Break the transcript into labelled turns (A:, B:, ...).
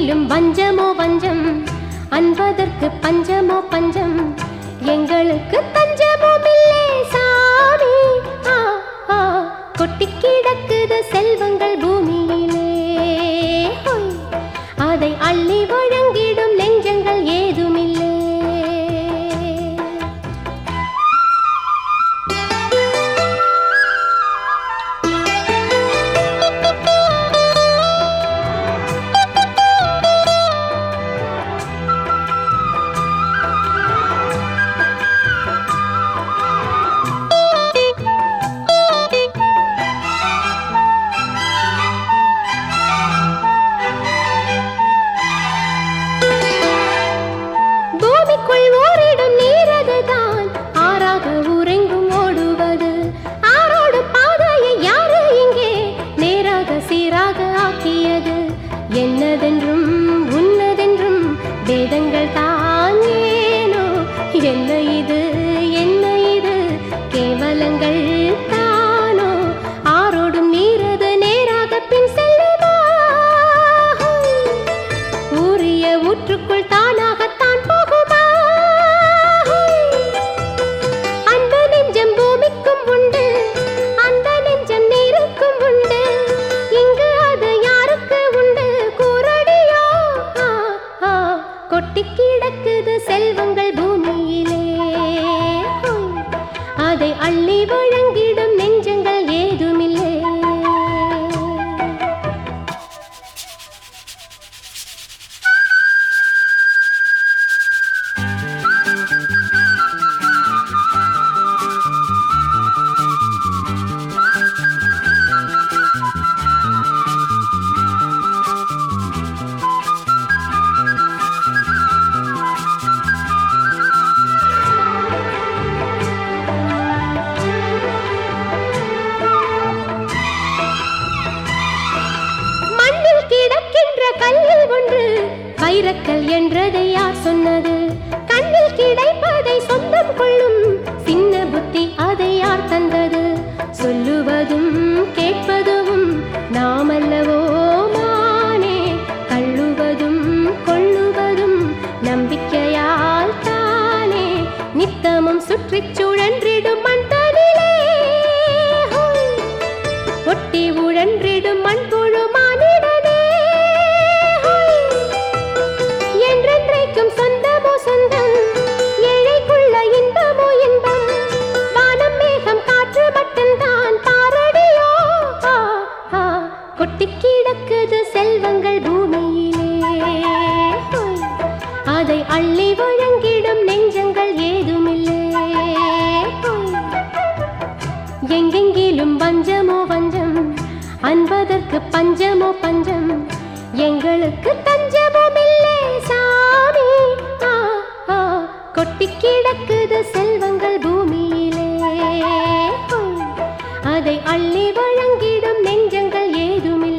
A: எங்கெங்கிலும் வஞ்சமோ வஞ்சம் அன்பதற்கு பஞ்சமோ பஞ்சம் எங்களுக்கு தஞ்சமும் இல்லே சாமி ஆ, ஆ, கொட்டி கிடக்குது செல்வங்கள் பூமியிலே ஹொய். அதை அள்ளி வழங்கிடும் நெஞ்சங்கள் ஏதுமில்லை பூமிக்குள் ஓரிடும் நீரதுதான் ஆறாக உறைங்கும் ஓடுவது ஆரோடு பாதையை யாரு இங்கே நேராக சீராக ஆக்கியது என்னதென்றும் உன்னதென்றும் வேதங்கள் தான் ஏனோ என்ன இது என்ன இது கேவலங்கள் தானோ ஆரோடும் நீரது நேராக பின் செல்லுமா ஊறிய ஊற்றுக்குள் தானாகத்தான் போகுமா அந்த நெஞ்சம் பூமிக்கும் உண்டு அந்த நெஞ்சம் நீருக்கும் உண்டு இங்கு அது யாருக்கு உண்டு கூரடியோ ஆ, ஆ, கொட்டி கிடக்குது செல்வங்கள் பூமியிலே ஹோய். அதை அள்ளி வழங்கிடும் நெஞ்சங்கள் ஏதுமில்லை மண்ணில் கிடக்கின்ற கல்லில் ஒன்று வைரக்கல் என்றதை யார் சொன்னது கண்ணில் கிடைப்பதை சொந்தம் கொள்ளும் சின்ன புத்தி அதை யார் தந்தது சொல்லுவதும் கேட்பதும் நாமல்லவோ மானே தள்ளுவதும் கொள்ளுவதும் நம்பிக்கையால் தானே நித்தமும் சுற்றிச் சுழன்றிடும் மண் தனிலே ஹோய். ஒட்டி உழன்றிடும் மண்புழு மானிடனே ஹோய். என்றென்றைக்கும் சொந்தமோ சொந்தம் ஏழைக்குள்ள இன்பமோ இன்பம் வானம் மேகம் காற்று மட்டும்தான் பாரடியோ ஆ, ஆ, கொட்டி கிடக்குது செல்வங்கள் பூமியிலே ஹோய். அதை அள்ளி வழங்கிடும் நெஞ்சங்கள் ஏதுமில்லை ஹோய். எங்கெங்கிலும் வஞ்சமோ வஞ்சம் அன்பதற்கு பஞ்சமோ பஞ்சம் எங்களுக்கு தஞ்சமும் இல்லை சாமி ஆ, ஆ, கொட்டி கிடக்குது செல்வங்கள் பூமியிலே ஹோய். அதை அள்ளி வழங்கிடும் நெஞ்சங்கள் ஏதுமில்லை